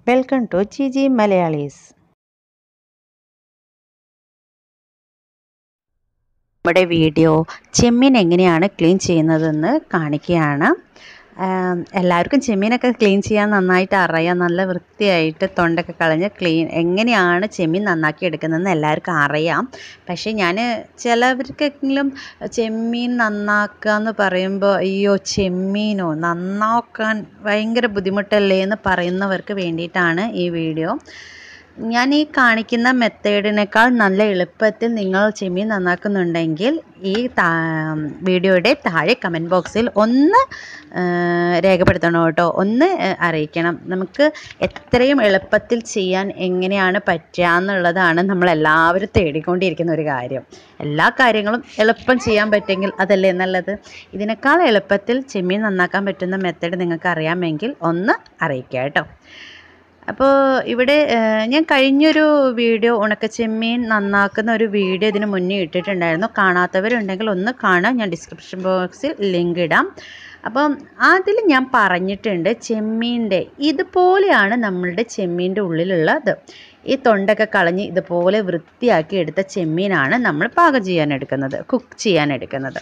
welcome to Jiji Malayalees നമ്മുടെ video ചെമ്മീൻ എങ്ങനെയാണ് ക്ലീൻ ചെയ്യുന്നതെന്ന് കാണിക്കുകയാണ് ആം, എല്ലാവർക്കും ചെമ്മീനൊക്കെ ക്ലീൻ ചെയ്യാൻ നന്നായിട്ട് അറിയാം നല്ല വൃത്തിയായിട്ട് തൊണ്ടൊക്കെ കളഞ്ഞ് ക്ലീൻ എങ്ങനെയാണ് ചെമ്മീൻ നന്നാക്കി എടുക്കുന്നതെന്ന് എല്ലാവർക്കും അറിയാം പക്ഷേ ഞാൻ ചിലവർക്കെങ്കിലും ചെമ്മീൻ നന്നാക്കുക എന്ന് പറയുമ്പോൾ അയ്യോ ചെമ്മീനോ നന്നാക്കാൻ ഭയങ്കര ബുദ്ധിമുട്ടല്ലേ എന്ന് പറയുന്നവർക്ക് വേണ്ടിയിട്ടാണ് ഈ വീഡിയോ ഞാൻ ഈ കാണിക്കുന്ന മെത്തേഡിനേക്കാൾ നല്ല എളുപ്പത്തിൽ നിങ്ങൾ ചെമ്മീൻ നന്നാക്കുന്നുണ്ടെങ്കിൽ ഈ താ വീഡിയോയുടെ താഴെ കമൻറ്റ് ബോക്സിൽ ഒന്ന് ആ, രേഖപ്പെടുത്തണം കേട്ടോ ഒന്ന് ആ, അറിയിക്കണം നമുക്ക് എത്രയും എളുപ്പത്തിൽ ചെയ്യാൻ എങ്ങനെയാണ് പറ്റുക എന്നുള്ളതാണ് നമ്മളെല്ലാവരും തേടിക്കൊണ്ടിരിക്കുന്ന ഒരു കാര്യം എല്ലാ കാര്യങ്ങളും എളുപ്പം ചെയ്യാൻ പറ്റുമെങ്കിൽ അതല്ലേ നല്ലത് ഇതിനേക്കാൾ എളുപ്പത്തിൽ ചെമ്മീൻ നന്നാക്കാൻ പറ്റുന്ന മെത്തേഡ് നിങ്ങൾക്ക് അറിയാമെങ്കിൽ ഒന്ന് അറിയിക്കുക കേട്ടോ അപ്പോൾ ഇവിടെ ഏഹ്, ഞാൻ കഴിഞ്ഞൊരു വീഡിയോ ഉണക്കച്ചെമ്മീൻ നന്നാക്കുന്ന ഒരു വീഡിയോ ഇതിന് മുന്നേ ഇട്ടിട്ടുണ്ടായിരുന്നു കാണാത്തവരുണ്ടെങ്കിൽ ഒന്ന് കാണാം ഞാൻ ഡിസ്ക്രിപ്ഷൻ ബോക്സിൽ ലിങ്ക് ഇടാം അപ്പം അതിൽ ഞാൻ പറഞ്ഞിട്ടുണ്ട് ചെമ്മീൻ്റെ ഇതുപോലെയാണ് നമ്മളുടെ ചെമ്മീൻ്റെ ഉള്ളിലുള്ളത് ഈ തൊണ്ടൊക്കെ കളഞ്ഞ് ഇതുപോലെ വൃത്തിയാക്കി എടുത്ത ചെമ്മീനാണ് നമ്മൾ പാകം ചെയ്യാൻ എടുക്കുന്നത് കുക്ക് ചെയ്യാൻ എടുക്കുന്നത്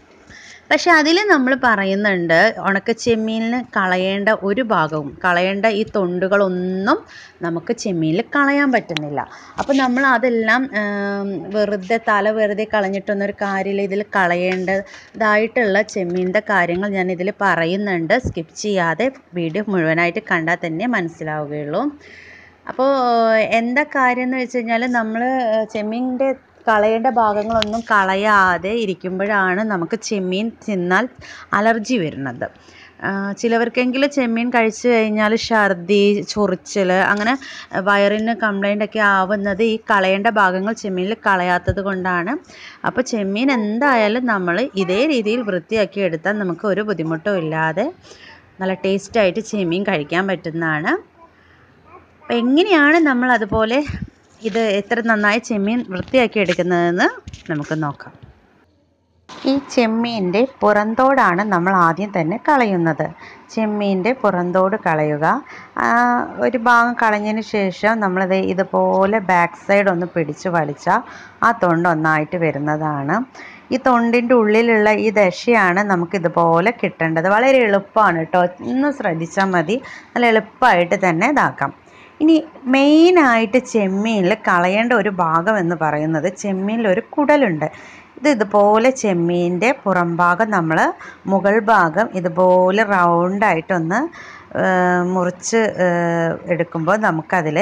പക്ഷെ അതിൽ നമ്മൾ പറയുന്നുണ്ട് ഉണക്ക ചെമ്മീനിൽ കളയേണ്ട ഒരു ഭാഗവും കളയേണ്ട ഈ തൊണ്ടുകളൊന്നും നമുക്ക് ചെമ്മീനിൽ കളയാൻ പറ്റുന്നില്ല അപ്പോൾ നമ്മൾ അതെല്ലാം ആം, വെറുതെ തല വെറുതെ കളഞ്ഞിട്ടൊന്നും ഒരു കാര്യമില്ല ഇതിൽ കളയേണ്ടതായിട്ടുള്ള ചെമ്മീൻ്റെ കാര്യങ്ങൾ ഞാൻ ഇതിൽ പറയുന്നുണ്ട് സ്കിപ്പ് ചെയ്യാതെ വീഡിയോ മുഴുവനായിട്ട് കണ്ടാൽ തന്നെ മനസ്സിലാവുകയുള്ളൂ അപ്പോൾ എന്താ കാര്യം എന്ന് വെച്ച് കഴിഞ്ഞാൽ നമ്മൾ ചെമ്മീൻ്റെ കളയേണ്ട ഭാഗങ്ങളൊന്നും കളയാതെ ഇരിക്കുമ്പോഴാണ് നമുക്ക് ചെമ്മീൻ തിന്നാൽ അലർജി വരുന്നത് ആ, ചിലവർക്കെങ്കിലും ചെമ്മീൻ കഴിച്ചു കഴിഞ്ഞാൽ ഛർദി ചൊറിച്ചൽ അങ്ങനെ വയറിന് കംപ്ലൈൻ്റ് ഒക്കെ ആവുന്നത് ഈ കളയേണ്ട ഭാഗങ്ങൾ ചെമ്മീനിൽ കളയാത്തത് കൊണ്ടാണ് അപ്പോൾ ചെമ്മീൻ എന്തായാലും നമ്മൾ ഇതേ രീതിയിൽ വൃത്തിയാക്കി എടുത്താൽ നമുക്ക് ഒരു ബുദ്ധിമുട്ടും ഇല്ലാതെ നല്ല ടേസ്റ്റായിട്ട് ചെമ്മീൻ കഴിക്കാൻ പറ്റുന്നതാണ് അപ്പം എങ്ങനെയാണ് നമ്മൾ അതുപോലെ ഇത് എത്ര നന്നായി ചെമ്മീൻ വൃത്തിയാക്കി എടുക്കുന്നതെന്ന് നമുക്ക് നോക്കാം ഈ ചെമ്മീൻ്റെ പുറന്തോടാണ് നമ്മൾ ആദ്യം തന്നെ കളയുന്നത് ചെമ്മീൻ്റെ പുറന്തോട് കളയുക ആ, ഒരു ഭാഗം കളഞ്ഞതിന് ശേഷം നമ്മളത് ഇതുപോലെ ബാക്ക് സൈഡ് ഒന്ന് പിടിച്ച് വലിച്ചാൽ ആ തൊണ്ട് ഒന്നായിട്ട് വരുന്നതാണ് ഈ തൊണ്ടിൻ്റെ ഉള്ളിലുള്ള ഈ ദശയാണ് നമുക്ക് ഇതുപോലെ കിട്ടേണ്ടത് വളരെ എളുപ്പമാണ് കേട്ടോ ഒന്ന് ശ്രദ്ധിച്ചാൽ മതി നല്ല എളുപ്പമായിട്ട് തന്നെ ഇതാക്കാം ഇനി മെയിനായിട്ട് ചെമ്മീനിൽ കളയേണ്ട ഒരു ഭാഗം എന്ന് പറയുന്നത് ചെമ്മീനിൽ ഒരു കുടലുണ്ട് ഇത് ഇതുപോലെ ചെമ്മീൻ്റെ പുറം ഭാഗം നമ്മൾ മുകൾ ഭാഗം ഇതുപോലെ റൗണ്ടായിട്ടൊന്ന് മുറിച്ച് ഏഹ്, എടുക്കുമ്പോൾ നമുക്കതിൽ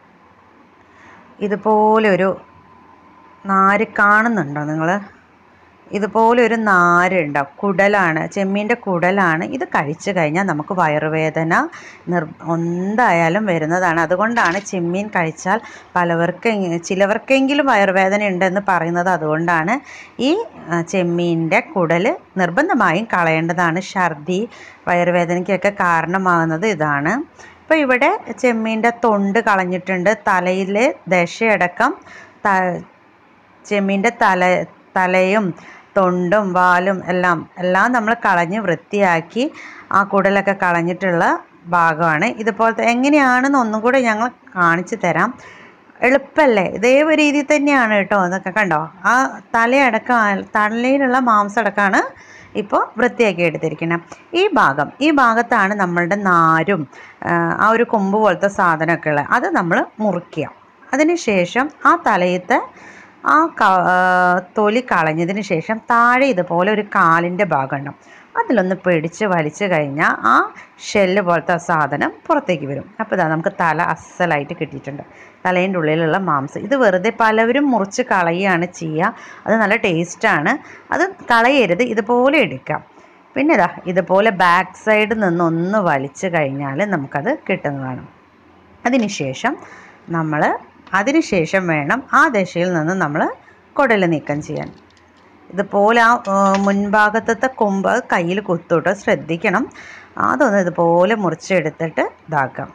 ഇതുപോലെ ഒരു നാര് കാണുന്നുണ്ടോ നിങ്ങൾ ഇതുപോലെ ഒരു നാരുണ്ടാവും കുടലാണ് ചെമ്മീൻ്റെ കുടലാണ് ഇത് കഴിച്ചു കഴിഞ്ഞാൽ നമുക്ക് വയറുവേദന നിർ എന്തായാലും വരുന്നതാണ് അതുകൊണ്ടാണ് ചെമ്മീൻ കഴിച്ചാൽ പലവർക്ക് ചിലവർക്കെങ്കിലും വയറുവേദന ഉണ്ടെന്ന് പറയുന്നത് അതുകൊണ്ടാണ് ഈ ആ, ചെമ്മീൻ്റെ കുടൽ നിർബന്ധമായും കളയേണ്ടതാണ് ഛർദി വയറുവേദനയ്ക്കൊക്കെ കാരണമാകുന്നത് ഇതാണ് ഇപ്പോൾ ഇവിടെ ചെമ്മീൻ്റെ തൊണ്ട് കളഞ്ഞിട്ടുണ്ട് തലയിലെ ദശയടക്കം ത ചെമ്മീൻ്റെ തല തലയും തൊണ്ടും വാലും എല്ലാം എല്ലാം നമ്മൾ കളഞ്ഞ് വൃത്തിയാക്കി ആ കുടലൊക്കെ കളഞ്ഞിട്ടുള്ള ഭാഗമാണ് ഇതുപോലത്തെ എങ്ങനെയാണെന്ന് ഒന്നും കൂടെ ഞങ്ങൾ കാണിച്ചു തരാം എളുപ്പമല്ലേ ഇതേ ഒരു രീതിയിൽ തന്നെയാണ് കേട്ടോ അതൊക്കെ കണ്ടോ ആ തലയടക്കം തലയിലുള്ള മാംസമടക്കമാണ് ഇപ്പോൾ വൃത്തിയാക്കി എടുത്തിരിക്കുന്നത് ഈ ഭാഗം ഈ ഭാഗത്താണ് നമ്മളുടെ നാരും ആ, ആ ഒരു കൊമ്പ് പോലത്തെ സാധനമൊക്കെ ഉള്ളത് അത് നമ്മൾ മുറിക്കുക അതിനുശേഷം ആ തലയത്തെ ആ ക ആ, തൊലി കളഞ്ഞതിന് ശേഷം താഴെ ഇതുപോലെ ഒരു കാലിൻ്റെ ഭാഗം ഉണ്ടാവും അതിലൊന്ന് പിടിച്ച് വലിച്ചു കഴിഞ്ഞാൽ ആ ഷെല്ല് പോലത്തെ ആ സാധനം പുറത്തേക്ക് വരും അപ്പോൾ ഇതാ നമുക്ക് തല അസലായിട്ട് കിട്ടിയിട്ടുണ്ട് തലേൻ്റെ ഉള്ളിലുള്ള മാംസം ഇത് വെറുതെ പലവരും മുറിച്ച് കളയുകയാണ് ചെയ്യുക അത് നല്ല ടേസ്റ്റാണ് അത് കളയരുത് ഇതുപോലെ എടുക്കാം പിന്നെ ഇതാ ഇതുപോലെ ബാക്ക് സൈഡിൽ നിന്ന് ഒന്ന് വലിച്ചു കഴിഞ്ഞാൽ നമുക്കത് കിട്ടുന്നതാണ് അതിനുശേഷം നമ്മൾ അതിനുശേഷം വേണം ആ ദശയിൽ നിന്ന് നമ്മൾ കുടൽ നീക്കം ചെയ്യാൻ ഇതുപോലെ ആ ആ, മുൻഭാഗത്തത്തെ കൊമ്പ് കയ്യിൽ കുത്തൂട്ടോ ശ്രദ്ധിക്കണം അതൊന്ന് ഇതുപോലെ മുറിച്ചെടുത്തിട്ട് ഇതാക്കാം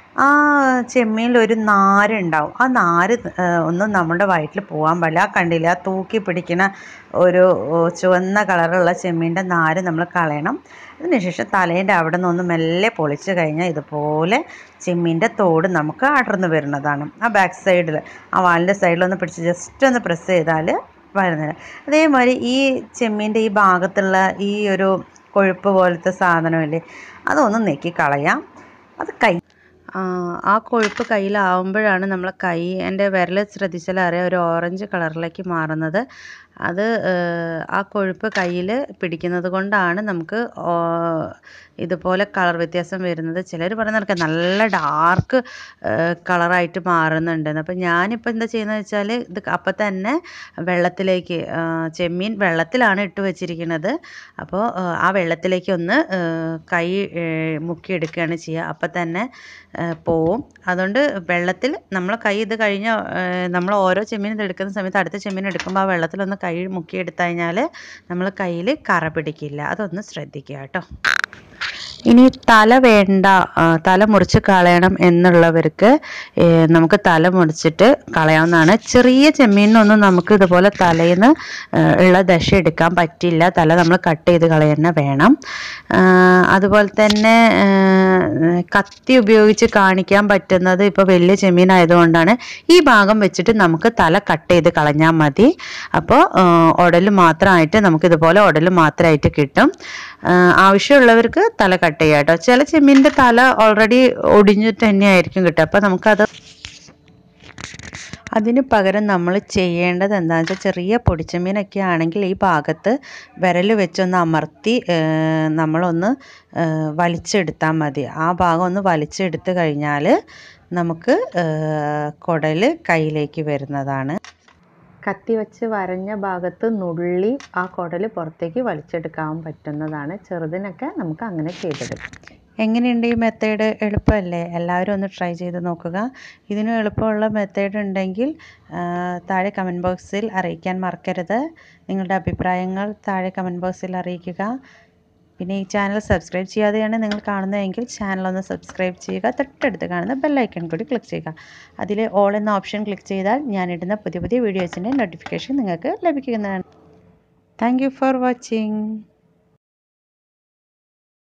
ആ ചെമ്മീനിൽ ഒരു നാരുണ്ടാവും ആ നാര് ആ, ഒന്നും നമ്മുടെ വയറ്റിൽ പോകാൻ പാടില്ല ആ കണ്ടില്ല ആ തൂക്കി പിടിക്കുന്ന ഒരു ഓ, ചുവന്ന കളറുള്ള ചെമ്മീൻ്റെ നാര് നമ്മൾ കളയണം അതിനുശേഷം തലേൻ്റെ അവിടെ നിന്നൊന്ന് മെല്ലെ പൊളിച്ച് കഴിഞ്ഞാൽ ഇതുപോലെ ചെമ്മീൻ്റെ തോട് നമുക്ക് അടർന്നു വരുന്നതാണ് ആ ബാക്ക് സൈഡിൽ ആ വാലിൻ്റെ സൈഡിലൊന്ന് പിടിച്ച് ജസ്റ്റ് ഒന്ന് പ്രസ് ചെയ്താൽ വരുന്നില്ല അതേമാതിരി ഈ ചെമ്മീൻ്റെ ഈ ഭാഗത്തുള്ള ഈ ഒരു കൊഴുപ്പ് പോലത്തെ സാധനമില്ലേ അതൊന്ന് നെക്കി കളയാം അത് കൈ ആ, ആ കൊഴുപ്പ് കയ്യിലാവുമ്പോഴാണ് നമ്മൾ കൈ എൻ്റെ വിരൽ ശ്രദ്ധിച്ചാൽ അറിയാം ഒരു ഓറഞ്ച് കളറിലേക്ക് മാറുന്നത് അത് ഏഹ്, ആ കൊഴുപ്പ് കയ്യിൽ പിടിക്കുന്നത് കൊണ്ടാണ് നമുക്ക് ഓ- ഇതുപോലെ കളർ വ്യത്യാസം വരുന്നത് ചിലർ പറയുന്നതൊക്കെ നല്ല ഡാർക്ക് കളറായിട്ട് മാറുന്നുണ്ടെന്ന് അപ്പം ഞാനിപ്പോൾ എന്താ ചെയ്യുന്നത് വെച്ചാൽ ഇത് അപ്പം തന്നെ വെള്ളത്തിലേക്ക് ആ, ചെമ്മീൻ വെള്ളത്തിലാണ് ഇട്ട് വെച്ചിരിക്കുന്നത് അപ്പോൾ ആ വെള്ളത്തിലേക്ക് ഒന്ന് ആ, കൈ ഏ, മുക്കിയെടുക്കുകയാണ് ചെയ്യുക അപ്പം തന്നെ ആ, പോവും അതുകൊണ്ട് വെള്ളത്തിൽ നമ്മൾ കൈ ഇത് കഴിഞ്ഞ നമ്മൾ ഓരോ ചെമ്മീൻ ഇത് എടുക്കുന്ന സമയത്ത് അടുത്ത ചെമ്മീൻ എടുക്കുമ്പോൾ ആ വെള്ളത്തിലൊന്ന് കൈ മുക്കിയെടുത്തു കഴിഞ്ഞാൽ നമ്മൾ കയ്യിൽ കറ പിടിക്കില്ല അതൊന്ന് ശ്രദ്ധിക്കുക കേട്ടോ ഇനി തല വേണ്ട ആ, തല മുറിച്ച് കളയണം എന്നുള്ളവർക്ക് ഏ, നമുക്ക് തല മുറിച്ചിട്ട് കളയാവുന്നതാണ് ചെറിയ ചെമ്മീനൊന്നും നമുക്ക് ഇതുപോലെ തലേന്ന് ഏ, ഉള്ള ദശ എടുക്കാൻ പറ്റില്ല തല നമ്മൾ കട്ട് ചെയ്ത് കളയന്നെ വേണം ആ, അതുപോലെ തന്നെ ഏ, കത്തി ഉപയോഗിച്ച് കാണിക്കാൻ പറ്റുന്നത് ഇപ്പോൾ വലിയ ചെമ്മീൻ ആയതുകൊണ്ടാണ് ഈ ഭാഗം വെച്ചിട്ട് നമുക്ക് തല കട്ട് ചെയ്ത് കളഞ്ഞാൽ മതി അപ്പോൾ ഉടൽ മാത്രമായിട്ട് നമുക്ക് ഇതുപോലെ ഉടൽ മാത്രമായിട്ട് കിട്ടും ആ, ആവശ്യമുള്ളവർക്ക് തല കട്ട് ചെയ്യാം കേട്ടോ ചില ചെമ്മീൻ്റെ തല ഓൾറെഡി ഒടിഞ്ഞിട്ട് തന്നെയായിരിക്കും കിട്ടുക അപ്പോൾ നമുക്കത് അതിന് പകരം നമ്മൾ ചെയ്യേണ്ടത് എന്താണെന്ന് വെച്ചാൽ ചെറിയ പൊടിച്ചമീനൊക്കെ ആണെങ്കിൽ ഈ ഭാഗത്ത് വിരൽ വെച്ചൊന്ന് അമർത്തി ഏഹ്, നമ്മളൊന്ന് ഏഹ്, വലിച്ചെടുത്താൽ മതി ആ ഭാഗം ഒന്ന് വലിച്ചെടുത്ത് കഴിഞ്ഞാൽ നമുക്ക് ഏഹ്, കുടൽ കയ്യിലേക്ക് വരുന്നതാണ് കത്തി വെച്ച് വരഞ്ഞ ഭാഗത്ത് നുള്ളി ആ കുടൽ പുറത്തേക്ക് വലിച്ചെടുക്കാൻ പറ്റുന്നതാണ് ചെറുതിനൊക്കെ നമുക്ക് അങ്ങനെ ചെയ്തെടുക്കാം എങ്ങനെയുണ്ട് ഈ മെത്തേഡ് എളുപ്പമല്ലേ എല്ലാവരും ഒന്ന് ട്രൈ ചെയ്ത് നോക്കുക ഇതിനും എളുപ്പമുള്ള മെത്തേഡ് ഉണ്ടെങ്കിൽ ആ, താഴെ കമൻറ്റ് ബോക്സിൽ അറിയിക്കാൻ മറക്കരുത് നിങ്ങളുടെ അഭിപ്രായങ്ങൾ താഴെ കമൻറ്റ് ബോക്സിൽ അറിയിക്കുക പിന്നെ ഈ ചാനൽ സബ്സ്ക്രൈബ് ചെയ്യാതെയാണ് നിങ്ങൾ കാണുന്നതെങ്കിൽ ചാനൽ ഒന്ന് സബ്സ്ക്രൈബ് ചെയ്യുക തൊട്ടടുത്ത് കാണുന്ന ബെല്ലൈക്കൺ കൂടി ക്ലിക്ക് ചെയ്യുക അതിൽ ഓൾ എന്ന ഓപ്ഷൻ ക്ലിക്ക് ചെയ്താൽ ഞാനിടുന്ന പുതിയ പുതിയ വീഡിയോസിൻ്റെ നോട്ടിഫിക്കേഷൻ നിങ്ങൾക്ക് ലഭിക്കുന്നതാണ് താങ്ക് യു ഫോർ വാച്ചിങ്